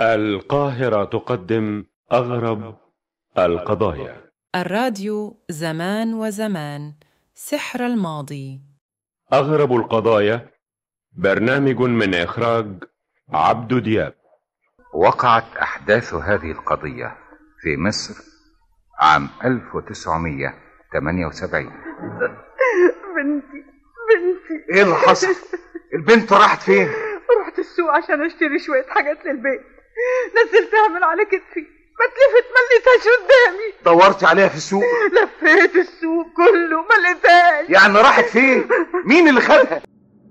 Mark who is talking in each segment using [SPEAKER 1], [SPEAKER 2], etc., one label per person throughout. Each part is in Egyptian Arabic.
[SPEAKER 1] القاهرة تقدم أغرب القضايا
[SPEAKER 2] الراديو زمان وزمان سحر الماضي
[SPEAKER 1] أغرب القضايا برنامج من إخراج عبد دياب
[SPEAKER 3] وقعت أحداث هذه القضية في مصر عام 1978
[SPEAKER 4] بنتي بنتي
[SPEAKER 5] ايه اللي حصل البنت راحت فين
[SPEAKER 4] رحت السوق عشان اشتري شوية حاجات للبيت نزلتها من على كتفي ما اتلفت ما لقيتهاش قدامي
[SPEAKER 5] دورتي عليها في السوق
[SPEAKER 4] لفيت السوق كله ما لقيتهاش
[SPEAKER 5] يعني راحت فين مين اللي خدها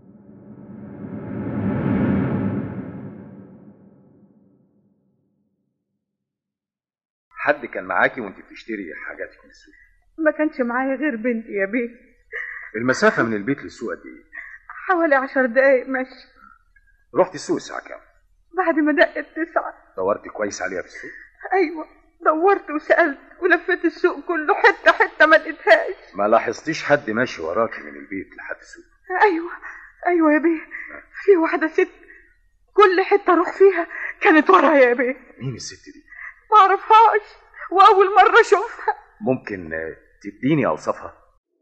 [SPEAKER 6] حد كان معاكي وانت بتشتري حاجاتك من السوق
[SPEAKER 4] ما كانش معايا غير بنتي يا بيه
[SPEAKER 6] المسافة من البيت للسوق قد ايه؟
[SPEAKER 4] حوالي عشر دقايق مشي
[SPEAKER 6] رحت السوق الساعة كام؟
[SPEAKER 4] بعد ما دقت تسعة
[SPEAKER 6] دورت كويس عليها في السوق؟
[SPEAKER 4] ايوه دورت وسألت ولفيت السوق كله حتة حتة ما لقيتهاش
[SPEAKER 6] ما لاحظتيش حد ماشي وراكي من البيت لحد السوق
[SPEAKER 4] ايوه ايوه يا بيه في واحدة ست كل حتة اروح فيها كانت ورايا يا بيه
[SPEAKER 6] مين الست دي؟
[SPEAKER 4] ما اعرفهاش واول مرة اشوفها
[SPEAKER 6] ممكن آه، تديني اوصافها؟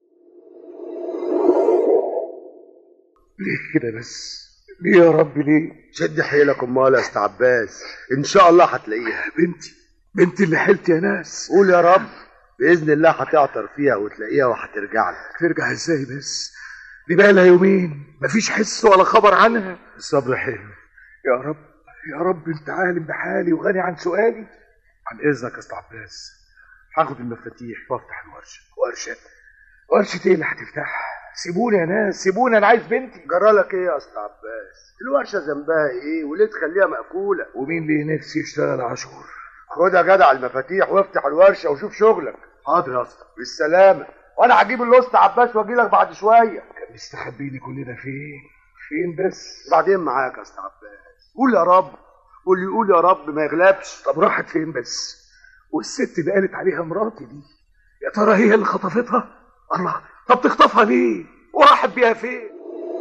[SPEAKER 5] ليه كده بس ليه يا رب ليه
[SPEAKER 7] شد حيلك امال يا استاذ عباس ان شاء الله هتلاقيها
[SPEAKER 5] بنتي بنتي اللي حلت يا ناس
[SPEAKER 7] قول يا رب باذن الله هتعطر فيها وتلاقيها وهترجع لك
[SPEAKER 5] ترجع ازاي بس دي بقى لها يومين مفيش حس ولا خبر عنها
[SPEAKER 7] الصبر حلو
[SPEAKER 5] يا رب يا رب انت عالم بحالي وغني عن سؤالي عن اذنك يا استاذ عباس هاخد المفاتيح وافتح الورشه ورشه ورشه ايه اللي هتفتحها سيبوني يا ناس سيبوني انا عايز بنتي
[SPEAKER 7] جرالك ايه يا استاذ عباس الورشه ذنبها ايه وليه تخليها مقفوله
[SPEAKER 5] ومين ليه نفسي يشتغل عاشور
[SPEAKER 7] خد يا جدع المفاتيح وافتح الورشه وشوف شغلك
[SPEAKER 5] حاضر يا اسطى
[SPEAKER 7] بالسلامه وانا هجيب الاسطى عباس واجي لك بعد شويه
[SPEAKER 5] كان مستخبيني كلنا فين فين بس
[SPEAKER 7] بعدين معاك يا استاذ عباس قول يا رب واللي يقول يا رب ما يغلبش
[SPEAKER 5] طب راحت فين بس والست اللي قالت عليها مراتي دي يا ترى هي اللي خطفتها الله طب تخطفها ليه وراحت بيها فين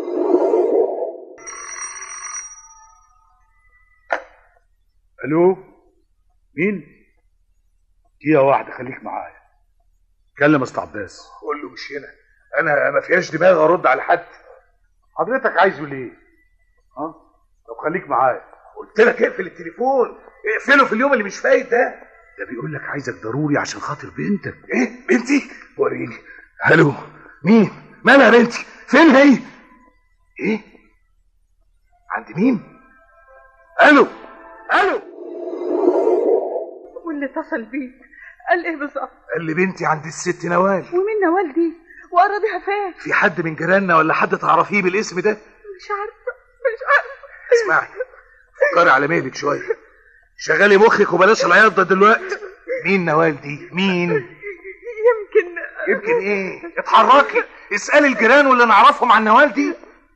[SPEAKER 5] الو مين دقيقة واحدة خليك معايا
[SPEAKER 6] كلم استاذ عباس
[SPEAKER 5] قول له مش هنا انا ما فيهاش دماغ ارد على حد حضرتك عايزه ليه ها طب خليك معايا قلت لك اقفل التليفون اقفله في اليوم اللي مش فايت ده ده بيقول لك عايزك ضروري عشان خاطر بنتك ايه بنتي وريني الو مين مالها يا بنتي فين هي ايه عند مين الو الو
[SPEAKER 4] واللي اتصل بيك قال ايه بالظبط
[SPEAKER 5] قال لي بنتي عند الست نوال
[SPEAKER 4] ومين نوال دي واراضيها فين
[SPEAKER 5] في حد من جيراننا ولا حد تعرفيه بالاسم ده
[SPEAKER 4] مش عارفة مش عارفة
[SPEAKER 5] اسمعي فكري على مهلك شويه شغلي مخك وبلاش العياط ده دلوقتي مين نوال دي مين
[SPEAKER 4] يمكن
[SPEAKER 5] يمكن ايه اتحركي اسالي الجيران واللي نعرفهم عن نوال دي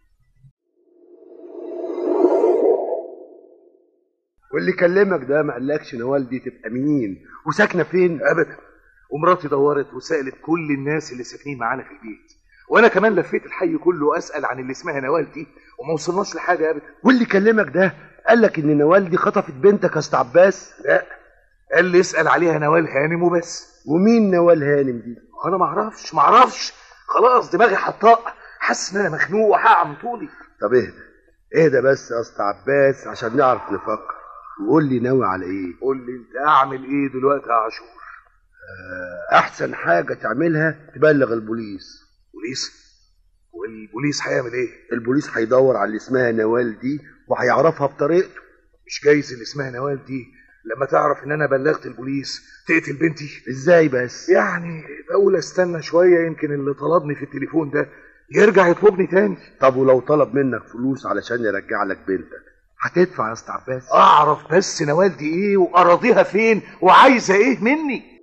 [SPEAKER 7] واللي كلمك ده ما قالكش نوال دي تبقى مين وساكنه فين
[SPEAKER 5] ابدا ومراتي دورت وسالت كل الناس اللي ساكنين معانا في البيت وانا كمان لفيت الحي كله اسال عن اللي اسمها نوال دي وما وصلناش لحاجه ابدا
[SPEAKER 7] واللي كلمك ده قالك ان نوال دي خطفت بنتك يا استاذ عباس
[SPEAKER 5] لا قال لي اسال عليها نوال هانم وبس
[SPEAKER 7] ومين نوال هانم دي
[SPEAKER 5] انا ما اعرفش ما اعرفش خلاص دماغي حطاء حاسس ان انا مخنوق وهقع من طولي
[SPEAKER 7] طب اهدى اهدى بس يا استاذ عباس عشان نعرف نفكر وقول لي ناوي على ايه
[SPEAKER 5] قول لي انت اعمل ايه دلوقتي يا عاشور
[SPEAKER 7] احسن حاجه تعملها تبلغ البوليس
[SPEAKER 5] بوليس والبوليس هيعمل ايه
[SPEAKER 7] البوليس هيدور على اللي اسمها نوال دي وهيعرفها بطريقته
[SPEAKER 5] مش جايز اللي اسمها نوال دي لما تعرف ان انا بلغت البوليس تقتل بنتي
[SPEAKER 7] ازاي بس
[SPEAKER 5] يعني بقول استنى شويه يمكن اللي طلبني في التليفون ده يرجع يطلبني تاني
[SPEAKER 7] طب ولو طلب منك فلوس علشان يرجع لك بنتك هتدفع يا استاذ عباس
[SPEAKER 5] اعرف بس نوال دي ايه واراضيها فين وعايزه ايه مني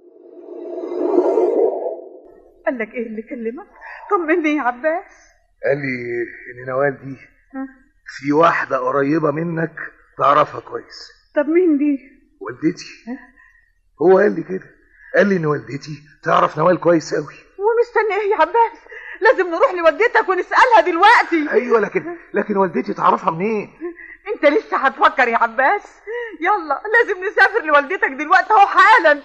[SPEAKER 4] قال لك ايه اللي كلمك طمني يا عباس
[SPEAKER 5] قال لي ان نوال دي
[SPEAKER 4] ها؟
[SPEAKER 5] في واحده قريبه منك تعرفها كويس
[SPEAKER 4] طب مين دي
[SPEAKER 5] والدتي هو قال لي كده قال لي ان والدتي تعرف نوال كويس قوي
[SPEAKER 4] ومستني ايه يا عباس لازم نروح لوالدتك ونسالها دلوقتي
[SPEAKER 5] ايوه لكن لكن والدتي تعرفها منين
[SPEAKER 4] انت لسه هتفكر يا عباس يلا لازم نسافر لوالدتك دلوقتي اهو حالا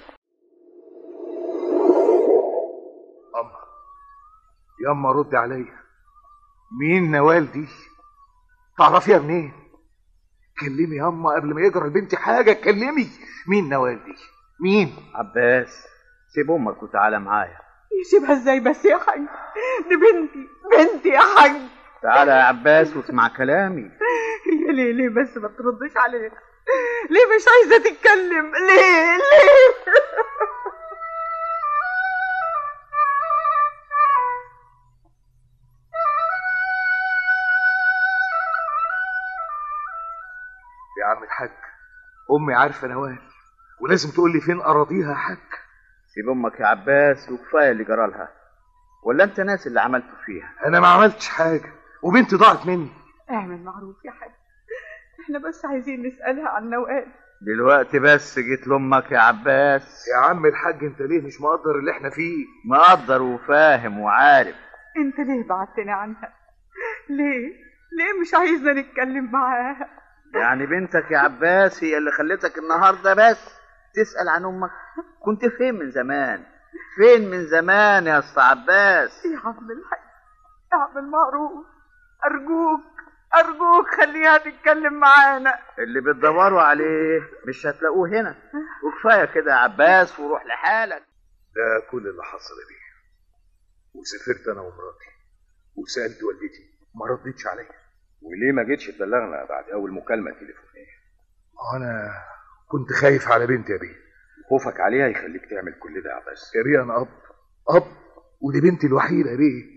[SPEAKER 5] اما ياما رد عليا مين نوال دي تعرفيها منين كلمي ياما قبل ما يجرى لبنتي حاجه كلمي مين نوال دي مين
[SPEAKER 8] عباس سيب امك وتعالى معايا
[SPEAKER 4] يسيبها ازاي بس يا حاج دي بنتي بنتي يا حاج
[SPEAKER 8] تعالى يا عباس واسمع كلامي
[SPEAKER 4] هي ليه ليه بس ما تردش علينا ليه مش عايزه تتكلم ليه ليه
[SPEAKER 5] يا عم الحاج امي عارفه نوال ولازم تقول لي فين اراضيها يا حاج
[SPEAKER 8] سيب امك يا عباس وكفايه اللي جرالها ولا انت ناس اللي عملته فيها
[SPEAKER 5] انا ما عملتش حاجه وبنتي ضاعت مني
[SPEAKER 4] اعمل معروف يا حاج احنا بس عايزين نسالها عن نوال
[SPEAKER 8] دلوقتي بس جيت لامك يا عباس
[SPEAKER 5] يا عم الحاج انت ليه مش مقدر اللي احنا فيه
[SPEAKER 8] مقدر وفاهم وعارف
[SPEAKER 4] انت ليه بعدتنا عنها ليه ليه مش عايزنا نتكلم معاها
[SPEAKER 8] يعني بنتك يا عباس هي اللي خلتك النهارده بس تسأل عن امك كنت فين من زمان فين من زمان يا اسطى عباس
[SPEAKER 4] يا عم الحاج اعمل معروف ارجوك ارجوك خليها تتكلم معانا
[SPEAKER 8] اللي بتدوروا عليه مش هتلاقوه هنا وكفايه كده يا عباس وروح لحالك
[SPEAKER 5] ده كل اللي حصل بيه وسافرت انا ومراتي وسالت والدتي ما ردتش عليا
[SPEAKER 6] وليه ما جيتش تبلغنا بعد اول مكالمه تليفونيه
[SPEAKER 5] انا كنت خايف على بنتي يا بيه
[SPEAKER 6] خوفك عليها يخليك تعمل كل ده يا عباس
[SPEAKER 5] يا بيه انا اب اب ودي بنتي الوحيده يا بيه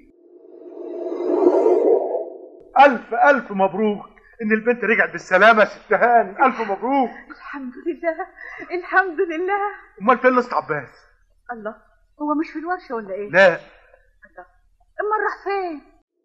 [SPEAKER 9] ألف ألف مبروك إن البنت رجعت بالسلامة يا ست هاني ألف مبروك
[SPEAKER 4] الحمد لله الحمد لله
[SPEAKER 9] أمال فين الأسطى عباس؟
[SPEAKER 4] الله هو مش في الورشه ولا ايه
[SPEAKER 9] لا
[SPEAKER 4] اما راح فين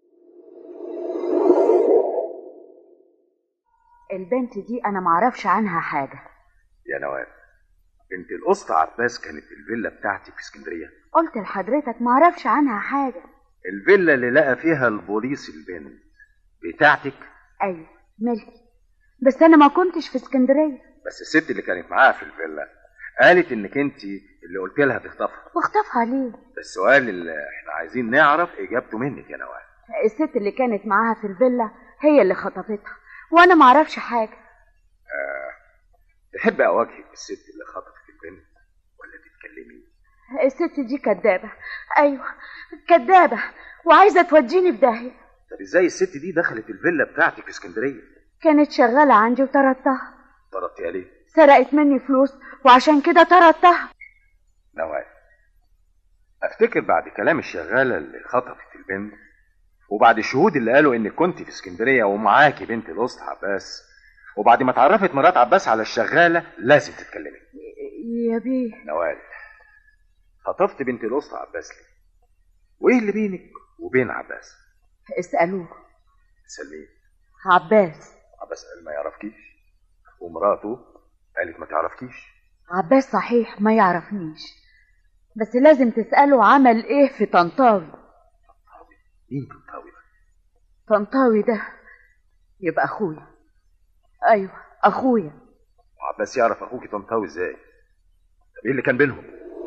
[SPEAKER 10] البنت دي انا معرفش عنها حاجه
[SPEAKER 6] يا نوال بنت الاسطى عباس كانت في الفيلا بتاعتي في اسكندريه
[SPEAKER 10] قلت لحضرتك معرفش عنها حاجه
[SPEAKER 6] الفيلا اللي لقى فيها البوليس البنت بتاعتك
[SPEAKER 10] ايوه ملكي بس انا ما كنتش في اسكندريه
[SPEAKER 6] بس الست اللي كانت معاها في الفيلا قالت انك انت اللي قلت لها تخطفها
[SPEAKER 10] واخطفها ليه
[SPEAKER 6] السؤال اللي احنا عايزين نعرف اجابته منك يا نوال
[SPEAKER 10] الست اللي كانت معاها في الفيلا هي اللي خطفتها وانا معرفش حاجه
[SPEAKER 6] آه. تحب اواجهك بالست اللي خطفت البنت ولا تتكلمي
[SPEAKER 10] الست دي كدابه ايوه كدابه وعايزه توديني في داهيه
[SPEAKER 6] طب ازاي الست دي دخلت الفيلا بتاعتك في اسكندريه
[SPEAKER 10] كانت شغاله عندي وطردتها
[SPEAKER 6] طردتيها ليه
[SPEAKER 10] سرقت مني فلوس وعشان كده طردتها
[SPEAKER 6] نوال افتكر بعد كلام الشغاله اللي خطفت البنت وبعد الشهود اللي قالوا انك كنت في اسكندريه ومعاكي بنت الاسطى عباس وبعد ما اتعرفت مرات عباس على الشغاله لازم تتكلمي
[SPEAKER 10] يا بيه
[SPEAKER 6] نوال خطفت بنت الاسطى عباس ليه وايه اللي بينك وبين عباس
[SPEAKER 10] اسالوه
[SPEAKER 6] سلمين
[SPEAKER 10] عباس
[SPEAKER 6] عباس قال ما يعرفكيش ومراته قالت ما تعرفكيش
[SPEAKER 10] عباس صحيح ما يعرفنيش بس لازم تسأله عمل ايه في طنطاوي
[SPEAKER 6] مين طنطاوي ده
[SPEAKER 10] طنطاوي ده يبقى اخويا ايوه اخويا
[SPEAKER 6] وعباس يعرف اخوكي طنطاوي ازاي طب ايه اللي كان بينهم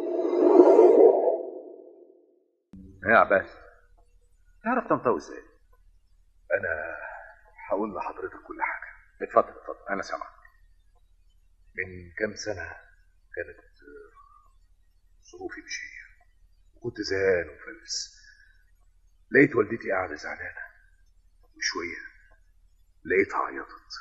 [SPEAKER 6] ايه يا عباس تعرف طنطاوي ازاي
[SPEAKER 5] انا هقول لحضرتك كل حاجه
[SPEAKER 6] اتفضل اتفضل انا سامعك
[SPEAKER 5] من كام سنه كانت آه، ظروفي مش هي وكنت زهقان وفلس لقيت والدتي قاعده زعلانه وشويه لقيتها عيطت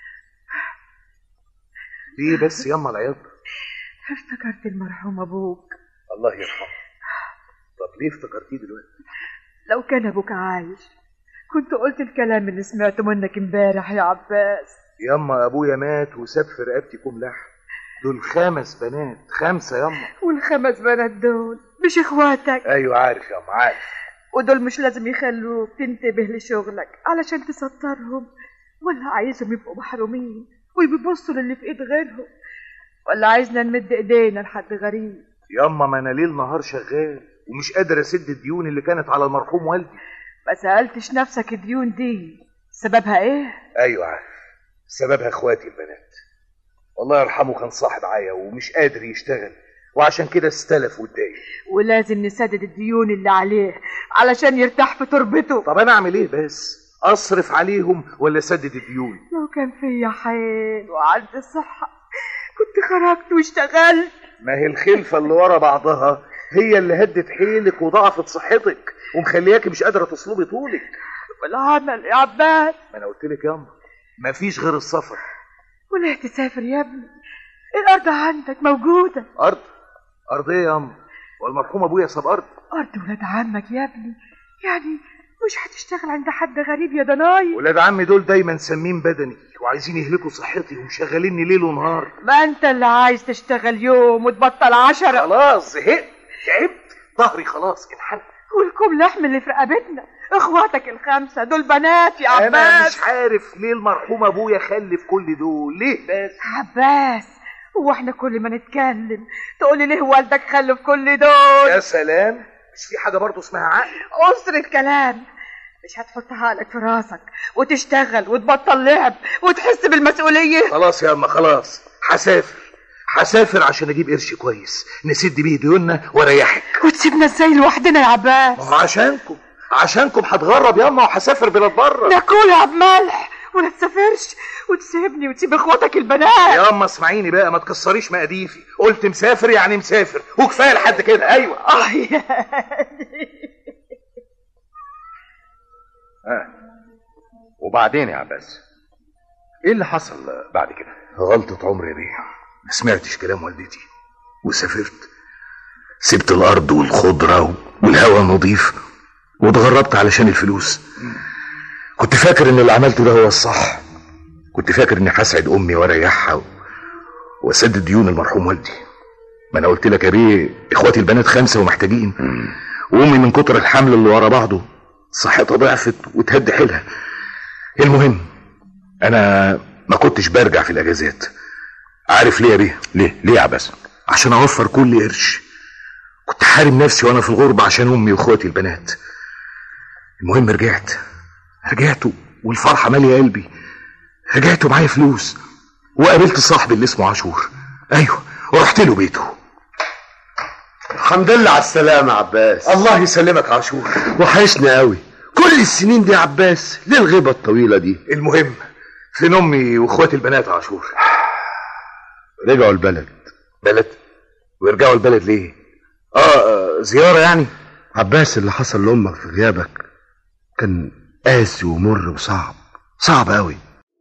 [SPEAKER 5] ليه بس ياما العياط
[SPEAKER 4] افتكرت المرحوم ابوك
[SPEAKER 5] الله يرحمه طب ليه افتكرتيه دلوقتي
[SPEAKER 4] لو كان ابوك عايش كنت قلت الكلام اللي سمعته منك امبارح يا عباس
[SPEAKER 5] ياما ابويا مات وساب في رقبتي كوم لحم دول خمس بنات خمسه ياما
[SPEAKER 4] والخمس بنات دول مش اخواتك
[SPEAKER 5] ايوه عارف ياما عارف
[SPEAKER 4] ودول مش لازم يخلوك تنتبه لشغلك علشان تسترهم ولا عايزهم يبقوا محرومين ويبصوا للي في ايد غيرهم ولا عايزنا نمد ايدينا لحد غريب
[SPEAKER 5] ياما ما انا ليل نهار شغال ومش قادر اسد الديون اللي كانت على المرحوم والدي
[SPEAKER 4] ما سألتش نفسك الديون دي سببها ايه
[SPEAKER 5] ايوه عارف سببها اخواتي البنات الله يرحمه كان صاحب عيا ومش قادر يشتغل وعشان كده استلف واتضايق
[SPEAKER 4] ولازم نسدد الديون اللي عليه علشان يرتاح في تربته
[SPEAKER 5] طب انا اعمل ايه بس اصرف عليهم ولا اسدد الديون
[SPEAKER 4] لو كان فيا حيل وعندي صحة كنت خرجت واشتغلت
[SPEAKER 5] ما هي الخلفه اللي ورا بعضها هي اللي هدت حيلك وضعفت صحتك ومخلياكي مش قادره تصلبي طولك
[SPEAKER 4] والعمل يا عباس
[SPEAKER 5] ما انا قلت لك ياما مفيش غير السفر
[SPEAKER 4] ولا تسافر يا ابني الأرض عندك موجودة
[SPEAKER 5] ارض ارض ايه ياما والمرحوم ابويا ساب ارض
[SPEAKER 4] أرض ولاد عمك يا ابني يعني مش هتشتغل عند حد غريب يا ضناي
[SPEAKER 5] ولاد عمي دول دايما سمين بدني وعايزين يهلكوا صحتي ومشغليني ليل ونهار
[SPEAKER 4] ما انت اللي عايز تشتغل يوم وتبطل عشرة
[SPEAKER 5] خلاص زهقت تعبت ظهري خلاص انحل
[SPEAKER 4] والكم لحم اللي في رقبتنا اخواتك الخمسة دول بنات يا
[SPEAKER 5] انا
[SPEAKER 4] عباس
[SPEAKER 5] مش عارف ليه المرحوم ابويا خلف كل دول ليه بس
[SPEAKER 4] عباس هو احنا كل ما نتكلم تقولي ليه والدك خلف كل دول
[SPEAKER 5] يا سلام مش في حاجه برضه اسمها عقل
[SPEAKER 4] أسرة كلام مش هتحطها لك في راسك وتشتغل وتبطل لعب وتحس بالمسؤولية
[SPEAKER 5] خلاص يا اما خلاص هسافر هسافر عشان اجيب قرش كويس نسد بيه ديوننا واريحك
[SPEAKER 4] وتسيبنا ازاي لوحدنا يا عباس
[SPEAKER 5] ما هو عشانكم عشانكم هتغرب ياما وهسافر بلاد بره
[SPEAKER 4] ناكل يا عبد ملح ولا تسافرش وتسيبني وتسيب اخواتك البنات
[SPEAKER 5] يا اما اسمعيني بقى ما تكسريش مقاديفي قلت مسافر يعني مسافر وكفايه لحد كده ايوه
[SPEAKER 4] اه يا
[SPEAKER 6] آه. وبعدين يا عباس ايه اللي حصل بعد كده
[SPEAKER 5] غلطة عمري بيه ما سمعتش كلام والدتي وسافرت سبت الأرض والخضرة والهواء النظيف واتغربت علشان الفلوس كنت فاكر إن اللي عملته ده هو الصح كنت فاكر إني هسعد أمي وأريحها و... وأسدد ديون المرحوم والدي ما أنا قلت لك يا بيه إخواتي البنات خمسة ومحتاجين وأمي من كتر الحمل اللي ورا بعضه صحتها ضعفت وتهد حيلها المهم أنا ما كنتش برجع في الأجازات عارف ليه يا بيه
[SPEAKER 6] ليه ليه يا عباس
[SPEAKER 5] عشان اوفر كل قرش كنت حارم نفسي وانا في الغربة عشان امي واخواتي البنات المهم رجعت رجعت والفرحة مالية قلبي رجعت ومعايا فلوس وقابلت صاحبي اللي اسمه عاشور ايوه ورحت له بيته
[SPEAKER 7] الحمد لله على السلامة يا عباس
[SPEAKER 5] الله يسلمك يا عاشور
[SPEAKER 7] وحشنا قوي كل السنين دي يا عباس ليه الغيبة الطويلة دي
[SPEAKER 5] المهم فين امي واخواتي البنات يا عاشور
[SPEAKER 7] رجعوا البلد
[SPEAKER 5] بلد ويرجعوا البلد ليه اه, آه زيارة يعني
[SPEAKER 7] عباس اللي حصل لأمك في غيابك كان قاسي ومر وصعب صعب قوي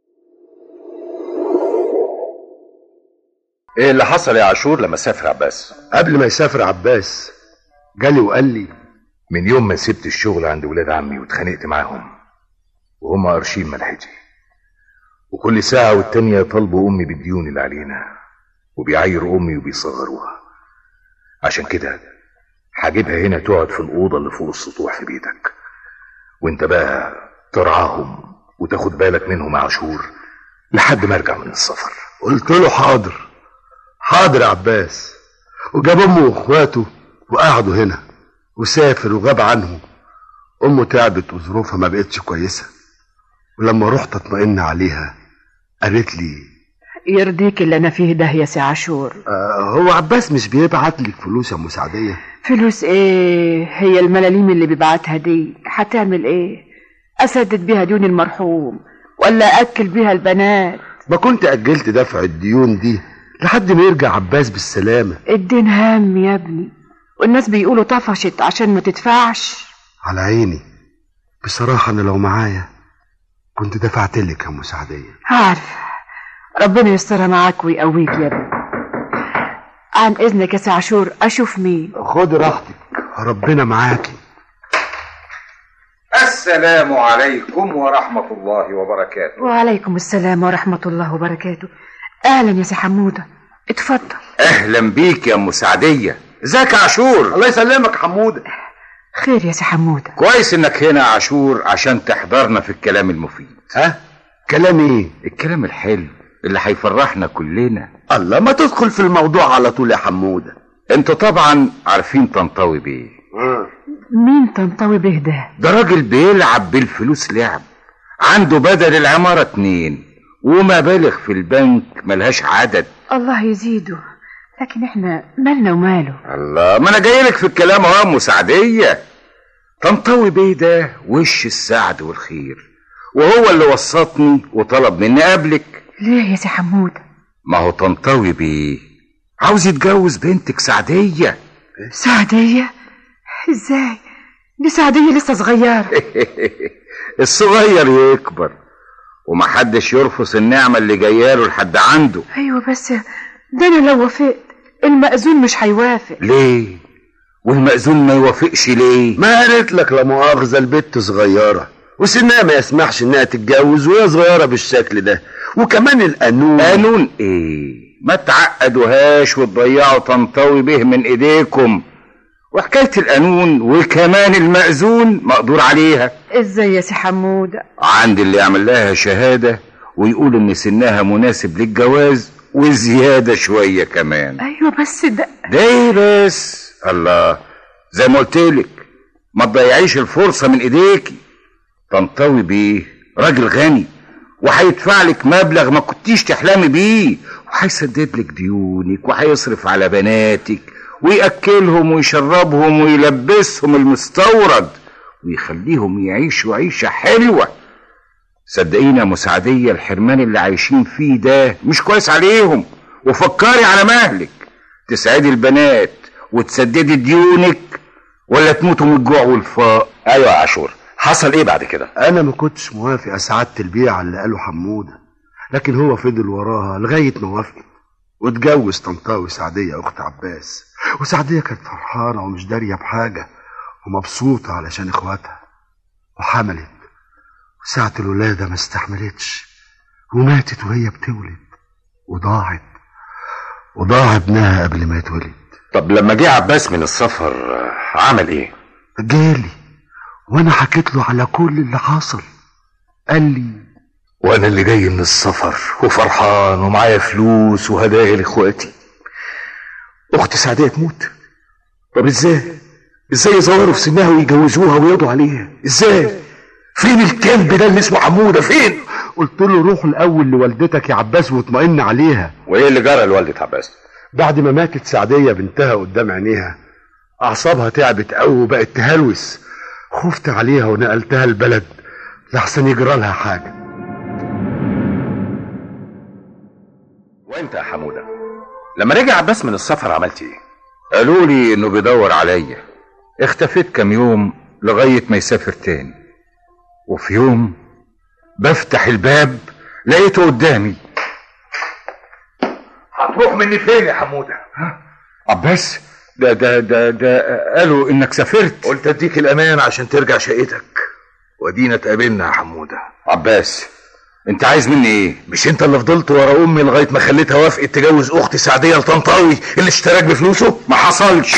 [SPEAKER 6] ايه اللي حصل يا عاشور لما سافر عباس
[SPEAKER 7] قبل ما يسافر عباس جالي وقال لي
[SPEAKER 5] من يوم ما سبت الشغل عند ولاد عمي واتخانقت معاهم وهم قارشين ملحتي وكل ساعة والتانية يطالبوا أمي بالديون اللي علينا وبيعايروا أمي وبيصغروها عشان كده هجيبها هنا تقعد في الأوضة اللي فوق السطوح في بيتك وانت بقى ترعاهم وتاخد بالك منهم يا عاشور لحد ما ارجع من السفر
[SPEAKER 7] قلت له حاضر حاضر يا عباس وجاب امه واخواته وقعدوا هنا وسافر وغاب عنهم امه تعبت وظروفها ما بقتش كويسه ولما رحت اطمئن عليها قالت لي
[SPEAKER 4] يرضيك اللي انا فيه ده يا سي عاشور
[SPEAKER 7] آه هو عباس مش بيبعت لك فلوس يا مساعديه
[SPEAKER 4] فلوس ايه هي الملاليم اللي بيبعتها دي هتعمل ايه اسدد بيها ديون المرحوم ولا اكل بيها البنات
[SPEAKER 7] ما كنت اجلت دفع الديون دي لحد ما يرجع عباس بالسلامه
[SPEAKER 4] الدين هام يا ابني والناس بيقولوا طفشت عشان ما تدفعش
[SPEAKER 7] على عيني بصراحه انا لو معايا كنت دفعت لك يا مساعديه
[SPEAKER 4] عارف ربنا يسترها معاك ويقويك يا ابني عن اذنك يا سي عاشور اشوف مين
[SPEAKER 7] خد راحتك ربنا معاكي
[SPEAKER 3] السلام عليكم ورحمة الله وبركاته
[SPEAKER 4] وعليكم السلام ورحمة الله وبركاته اهلا يا سي حمودة اتفضل
[SPEAKER 3] أهلا بيك يا أم سعدية ازيك يا عاشور
[SPEAKER 7] الله يسلمك حمودة
[SPEAKER 4] خير يا سي حمودة
[SPEAKER 3] كويس انك هنا يا عاشور عشان تحضرنا في الكلام المفيد
[SPEAKER 7] ها كلام ايه
[SPEAKER 3] الكلام الحلو اللي هيفرحنا كلنا
[SPEAKER 7] الله ما تدخل في الموضوع على طول يا حمودة
[SPEAKER 3] انتوا طبعا عارفين طنطاوي بيه
[SPEAKER 4] مين تنطوي به ده
[SPEAKER 3] ده راجل بيلعب بالفلوس لعب عنده بدل العمارة اتنين ومبالغ في البنك ملهاش عدد
[SPEAKER 10] الله يزيده لكن احنا مالنا وماله
[SPEAKER 3] الله ما انا جاي لك في الكلام اهو يا ام سعديه طنطاوي بيه ده وش السعد والخير وهو اللي وسطني وطلب مني قبلك
[SPEAKER 10] ليه يا سي حمود
[SPEAKER 3] ما هو طنطاوي بيه عاوز يتجوز بنتك سعديه
[SPEAKER 10] سعدية ازاي دي سعدية لسه صغيرة
[SPEAKER 3] الصغير يكبر ومحدش يرفض النعمه اللي جاياله لحد عنده
[SPEAKER 10] ايوه بس ده انا لو وافقت المأذون مش هيوافق
[SPEAKER 3] ليه والمأذون ما يوافقش ليه
[SPEAKER 7] ما قالت لك لا مؤاخذة البت صغيرة وسنها ما يسمحش انها تتجوز وهي صغيرة بالشكل ده وكمان القانون
[SPEAKER 3] قانون ايه ما تعقدوهاش وتضيعوا طنطاوي به من ايديكم وحكاية القانون وكمان المأذون مقدور عليها
[SPEAKER 10] ازاي يا سي حمود
[SPEAKER 3] عندي اللي يعمل لها شهادة ويقول ان سنها مناسب للجواز وزيادة شوية كمان
[SPEAKER 10] ايوه بس ده
[SPEAKER 3] ده ايه بس الله زي ما قلت لك ما تضيعيش الفرصة من ايديكي طنطاوي بيه راجل غني وهيدفع لك مبلغ ما كنتيش تحلمي بيه وهيسدد لك ديونك وهيصرف على بناتك ويأكلهم ويشربهم ويلبسهم المستورد ويخليهم يعيشوا عيشة حلوة صدقيني يا مساعدية الحرمان اللي عايشين فيه ده مش كويس عليهم وفكري على مهلك تسعدي البنات وتسددي ديونك ولا تموتوا من الجوع والفقر
[SPEAKER 6] ايوه يا عاشور حصل ايه بعد كده
[SPEAKER 7] انا ما كنتش موافق يا سعادة البيع على اللي قاله حمودة لكن هو فضل وراها لغاية ما وافقت واتجوز طنطاوي سعدية اخت عباس وسعدية كانت فرحانة ومش دارية بحاجة ومبسوطة علشان اخواتها وحملت وساعة الولادة ما استحملتش وماتت وهي بتولد وضاعت وضاع ابنها قبل ما يتولد
[SPEAKER 6] طب لما جه عباس من السفر آه، عمل ايه
[SPEAKER 7] جالي وانا حكيت له على كل اللي حصل قال لي
[SPEAKER 5] وانا اللي جاي من السفر وفرحان ومعايا فلوس وهدايا لاخواتي اختي سعديه تموت طب ازاي ازاي يصوروا في سنها ويجوزوها ويقضوا عليها ازاي فين الكلب ده اللي اسمه حموده فين
[SPEAKER 7] قلت له روح الاول لوالدتك يا عباس واطمئن عليها
[SPEAKER 6] وايه اللي جرى لوالدة عباس
[SPEAKER 7] بعد ما ماتت سعدية بنتها قدام عينيها أعصابها تعبت أوي وبقت تهلوس خفت عليها ونقلتها البلد لحسن يجرى لها حاجة
[SPEAKER 6] وانت يا حموده لما رجع عباس من السفر عملت ايه
[SPEAKER 3] قالوا لي انه بيدور عليا اختفيت كام يوم لغاية ما يسافر تاني وفي يوم بفتح الباب لقيته قدامي
[SPEAKER 5] هتروح مني فين يا حموده
[SPEAKER 3] عباس ده ده ده ده قالوا انك سافرت
[SPEAKER 5] قلت اديك الامان عشان ترجع شقتك ودينا اتقابلنا يا حموده
[SPEAKER 3] عباس انت عايز مني ايه
[SPEAKER 5] مش انت اللي فضلت ورا امي لغايه ما خليتها وافقت تجوز اختي سعديه لطنطاوي اللي اشتراك بفلوسه
[SPEAKER 3] ما حصلش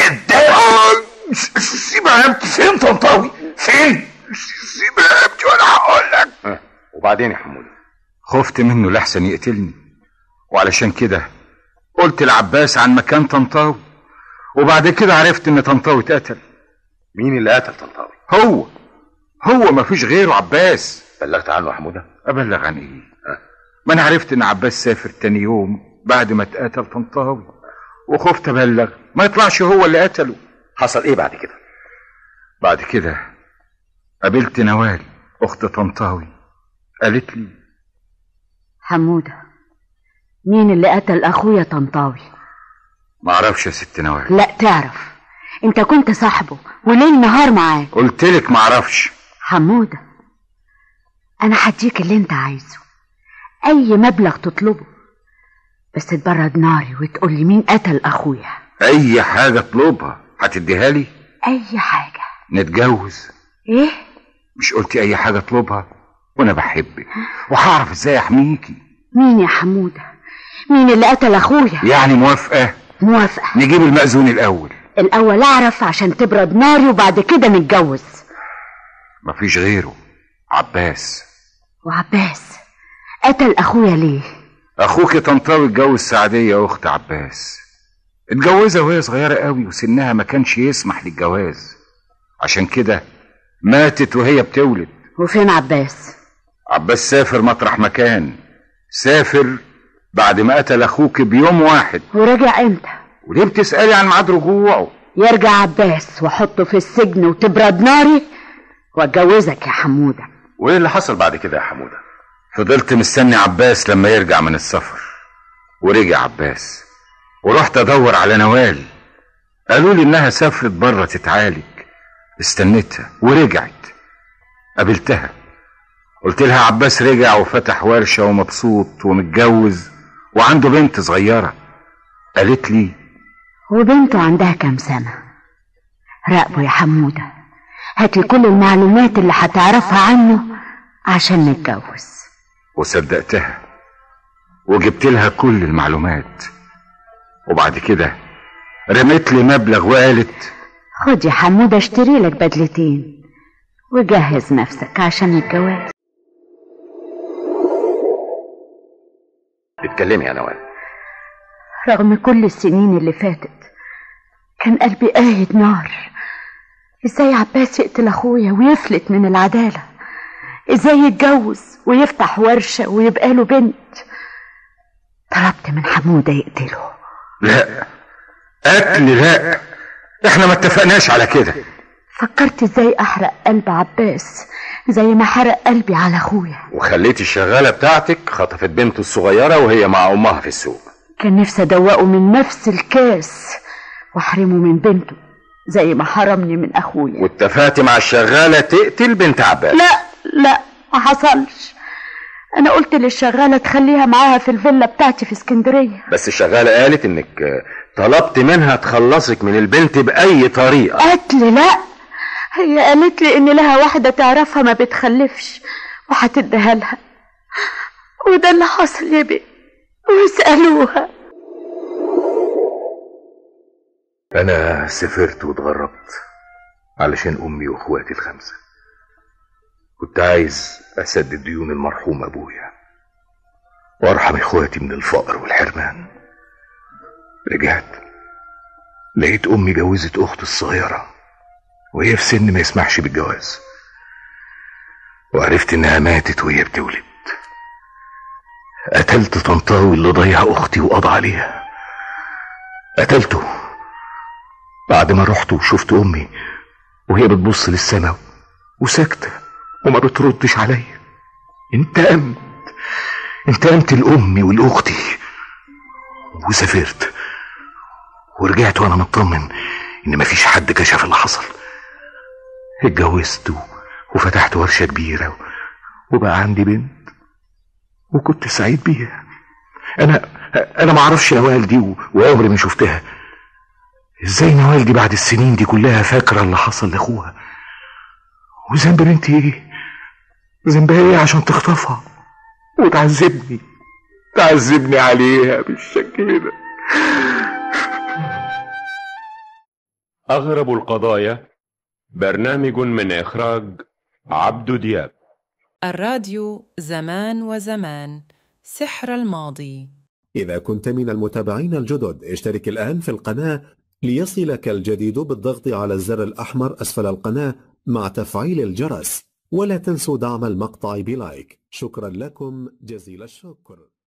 [SPEAKER 5] سيبها يا ابني فين طنطاوي فين سيبها يا ابني وانا هقول لك
[SPEAKER 6] ها، وبعدين يا حموده
[SPEAKER 3] خفت منه لحسن يقتلني وعلشان كده قلت لعباس عن مكان طنطاوي وبعد كده عرفت ان طنطاوي اتقتل
[SPEAKER 6] مين اللي قتل طنطاوي
[SPEAKER 3] هو هو ما فيش غيره عباس
[SPEAKER 6] بلغت عنه يا حموده
[SPEAKER 3] ابلغ عن ايه ما انا عرفت ان عباس سافر تاني يوم بعد ما اتقتل طنطاوي وخفت ابلغ ما يطلعش هو اللي قتله
[SPEAKER 6] حصل ايه بعد كده
[SPEAKER 3] بعد كده قابلت نوال اخت طنطاوي قالت لي
[SPEAKER 10] حمودة مين اللي قتل اخويا طنطاوي
[SPEAKER 3] ما اعرفش يا ست نوال
[SPEAKER 10] لا تعرف انت كنت صاحبه وليل نهار معاه
[SPEAKER 3] قلت لك ما اعرفش
[SPEAKER 10] حمودة انا هديك اللي انت عايزه اي مبلغ تطلبه بس تبرد ناري وتقول لي مين قتل اخويا
[SPEAKER 3] اي حاجه اطلبها هتديها لي
[SPEAKER 10] اي حاجة
[SPEAKER 3] نتجوز
[SPEAKER 10] ايه
[SPEAKER 3] مش قلتي اي حاجه اطلبها وانا بحبك وهعرف ازاي احميكي
[SPEAKER 10] مين يا حمودة مين اللي قتل اخويا
[SPEAKER 3] يعني موافقه
[SPEAKER 10] موافقة
[SPEAKER 3] نجيب المأذون الاول
[SPEAKER 10] الاول اعرف عشان تبرد ناري وبعد كده نتجوز
[SPEAKER 3] مفيش غيره عباس
[SPEAKER 10] وعباس قتل اخويا ليه
[SPEAKER 3] اخوك طنطاوي اتجوز سعديه اخت عباس اتجوزها وهي صغيره قوي وسنها ما كانش يسمح للجواز عشان كده ماتت وهي بتولد
[SPEAKER 10] وفين عباس
[SPEAKER 3] عباس سافر مطرح مكان سافر بعد ما قتل اخوك بيوم واحد
[SPEAKER 10] ورجع امتى
[SPEAKER 3] وليه بتسألي عن ميعاد رجوعه
[SPEAKER 10] يرجع عباس واحطه في السجن وتبرد ناري واتجوزك يا حمودة
[SPEAKER 6] وايه اللي حصل بعد كده يا حموده
[SPEAKER 3] فضلت مستني عباس لما يرجع من السفر ورجع عباس ورحت ادور على نوال قالوا لي انها سافرت بره تتعالج استنيتها ورجعت قابلتها قلت لها عباس رجع وفتح ورشة ومبسوط ومتجوز وعنده بنت صغيرة قالت لي
[SPEAKER 10] وبنته عندها كام سنة راقبه يا حمودة هاتلي كل المعلومات اللي هتعرفها عنه عشان نتجوز
[SPEAKER 3] وصدقتها وجبت لها كل المعلومات وبعد كده رميت لي مبلغ وقالت
[SPEAKER 10] خد يا حمودة اشتري لك بدلتين وجهز نفسك عشان الجواز
[SPEAKER 6] اتكلمي يا نوال
[SPEAKER 10] رغم كل السنين اللي فاتت كان قلبي قايد نار ازاي عباس يقتل اخويا ويفلت من العدالة ازاي يتجوز ويفتح ورشة ويبقى له بنت طلبت من حمودة يقتله
[SPEAKER 3] لا قتل لا احنا ما اتفقناش على كده
[SPEAKER 10] فكرت ازاي احرق قلب عباس زي ما حرق قلبي على اخويا
[SPEAKER 6] وخليت الشغاله بتاعتك خطفت بنته الصغيره وهي مع امها في السوق
[SPEAKER 10] كان نفسي ادوقه من نفس الكاس واحرمه من بنته زي ما حرمني من اخويا
[SPEAKER 6] واتفقت مع الشغاله تقتل بنت عباس
[SPEAKER 10] لا لا ما حصلش انا قلت للشغاله تخليها معاها في الفيلا بتاعتي في اسكندريه
[SPEAKER 6] بس الشغاله قالت انك طلبت منها تخلصك من البنت باي طريقه
[SPEAKER 10] قتل لا هي قالت لي ان لها واحده تعرفها ما بتخلفش وهتديها لها وده اللي حصل يا بيه واسالوها
[SPEAKER 5] انا سافرت واتغربت علشان امي واخواتي الخمسه كنت عايز اسدد ديون المرحوم ابويا وارحم اخواتي من الفقر والحرمان رجعت لقيت امي جوزت اختي الصغيره وهي في سن ما يسمحش بالجواز وعرفت انها ماتت وهي بتولد قتلت طنطاوي اللي ضيع اختي وقضى عليها قتلته بعد ما رحت وشفت امي وهي بتبص للسماء وساكته وما بتردش عليا انتقمت انتقمت لامي ولاختي وسافرت ورجعت وانا مطمن ان مفيش حد كشف اللي حصل اتجوزت و- وفتحت ورشة كبيرة وبقى عندي بنت وكنت سعيد بيها انا انا ما اعرفش نوال دي و- وعمري ما شفتها ازاي نوال دي بعد السنين دي كلها فاكرة اللي حصل لاخوها وذنب بنتي ايه ذنبها ايه عشان تخطفها وتعذبني تعذبني عليها بالشكل ده
[SPEAKER 1] أغرب القضايا برنامج من إخراج عبدو دياب
[SPEAKER 2] الراديو زمان وزمان سحر الماضي
[SPEAKER 11] إذا كنت من المتابعين الجدد اشترك الآن في القناة ليصلك الجديد بالضغط على الزر الأحمر أسفل القناة مع تفعيل الجرس ولا تنسوا دعم المقطع بلايك شكرا لكم جزيل الشكر